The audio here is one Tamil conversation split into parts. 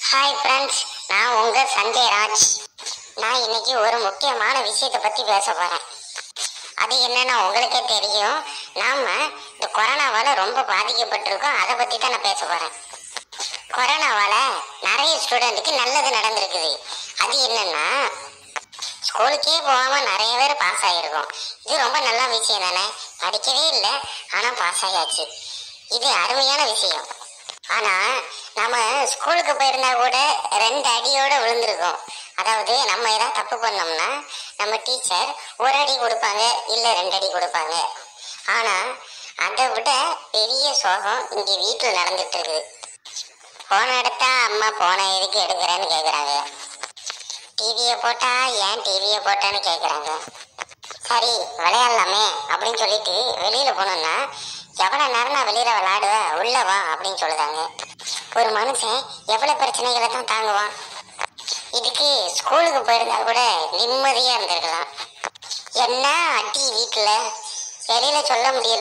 ஹாய் ஃப்ரெண்ட்ஸ் நான் உங்க சஞ்சய் ராஜ் நான் இன்னைக்கு ஒரு முக்கியமான விஷயத்தை பத்தி பேச போறேன் அது என்னன்னா உங்களுக்கே தெரியும் நாம இந்த கொரோனாவால ரொம்ப பாதிக்கப்பட்டிருக்கோம் அதை பத்தி தான் நான் பேச போறேன் கொரோனாவால நிறைய ஸ்டூடெண்ட்டுக்கு நல்லது நடந்திருக்குது அது என்னன்னா ஸ்கூலுக்கே போகாம நிறைய பேர் பாஸ் ஆகிருக்கோம் இது ரொம்ப நல்ல விஷயம் தானே படிக்கவே இல்லை ஆனா பாஸ் ஆகியாச்சு இது அருமையான விஷயம் ஆனா நம்ம ஸ்கூலுக்கு போயிருந்தா கூட ரெண்டு அடியோட விழுந்திருக்கோம் அதாவது நம்ம ஏதாவது தப்பு பண்ணோம்னா நம்ம டீச்சர் ஒரு அடி கொடுப்பாங்க இல்ல ரெண்டு அடி கொடுப்பாங்க ஆனா அதை விட பெரிய சோகம் இங்க வீட்டில் நடந்துட்டு இருக்குது போன எடுத்தா அம்மா போன எதுக்கு எடுக்கிறேன்னு கேக்குறாங்க டிவியை போட்டா ஏன் டிவியை போட்டான்னு கேக்குறாங்க சரி விளையாடலாமே அப்படின்னு சொல்லிட்டு வெளியில போனோம்னா எவ்வளவு நேரம் நான் வெளியில விளையாடுவ உள்ள வா அப்படின்னு சொல்லுதாங்க ஒரு மனுஷன் எவ்வளவு பிரச்சனைகளை தான் தாங்குவான் இதுக்கு ஸ்கூலுக்கு போயிருந்தா கூட நிம்மதியா இருந்திருக்கலாம் என்ன அடி வீட்டுல வெளியில சொல்ல முடியல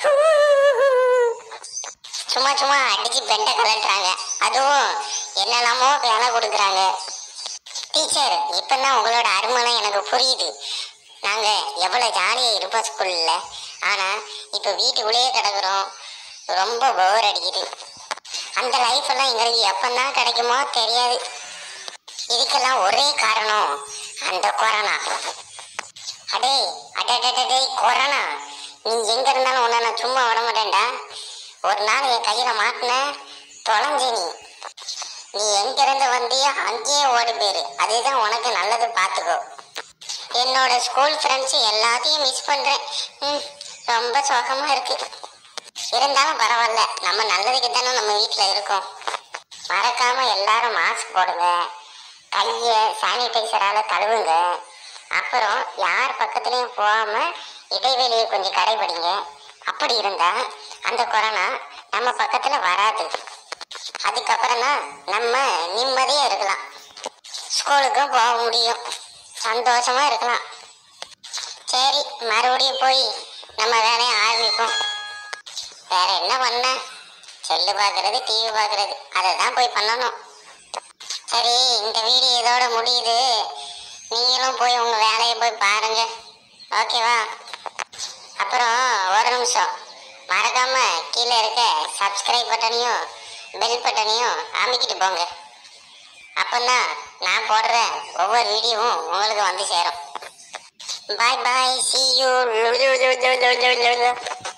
சும்மா சும்மா அடிச்சு பெண்டை கலட்டுறாங்க அதுவும் என்னெல்லாமோ வேலை கொடுக்குறாங்க டீச்சர் இப்பதான் உங்களோட அருமைலாம் எனக்கு புரியுது நாங்க எவ்வளவு ஜாலியா இருப்போம் ஸ்கூல்ல ஆனா இப்ப வீட்டுக்குள்ளேயே கிடக்குறோம் ரொம்ப போர் அடிக்குது அந்த லைஃப் எல்லாம் எங்களுக்கு எப்பதான் கிடைக்குமோ தெரியாது இதுக்கெல்லாம் ஒரே காரணம் அந்த கொரோனா அடே அடடடடே கொரோனா நீ எங்க இருந்தாலும் உன்னை நான் சும்மா விட மாட்டேன்டா ஒரு நாள் என் கையில மாட்டின தொலைஞ்சு நீ நீ எங்க இருந்து வந்தியோ அங்கேயே ஓடி போயிரு அதுதான் உனக்கு நல்லது பார்த்துக்கோ என்னோட ஸ்கூல் ஃப்ரெண்ட்ஸ் எல்லாத்தையும் மிஸ் பண்றேன் ம், ரொம்ப சோகமா இருக்கு இருந்தாலும் பரவாயில்ல நம்ம நல்லதுக்கு தானே நம்ம வீட்டில் இருக்கோம் மறக்காம எல்லாரும் மாஸ்க் போடுங்க கையை சானிடைசரால கழுவுங்க அப்புறம் யார் பக்கத்துலயும் போகாம இடைவெளியை கொஞ்சம் கடைபிடிங்க அப்படி இருந்தா அந்த கொரோனா நம்ம பக்கத்துல வராது அதுக்கப்புறம் தான் நம்ம நிம்மதியா இருக்கலாம் ஸ்கூலுக்கும் போக முடியும் சந்தோஷமா இருக்கலாம் சரி மறுபடியும் போய் நம்ம வேலையை ஆரம்பிப்போம் வேற என்ன பண்ண செல்லு பார்க்கறது டிவி பார்க்கறது அதை தான் போய் பண்ணணும் சரி இந்த வீடியோ இதோட முடியுது நீங்களும் போய் உங்க வேலையை போய் பாருங்க ஓகேவா அப்புறம் ஒரு நிமிஷம் மறக்காம கீழே இருக்க சப்ஸ்கிரைப் பட்டனையும் பெல் பட்டனையும் அமைக்கிட்டு போங்க அப்பந்தான் நான் போடுற ஒவ்வொரு வீடியோவும் உங்களுக்கு வந்து சேரும் பாய் பாய் சி யூ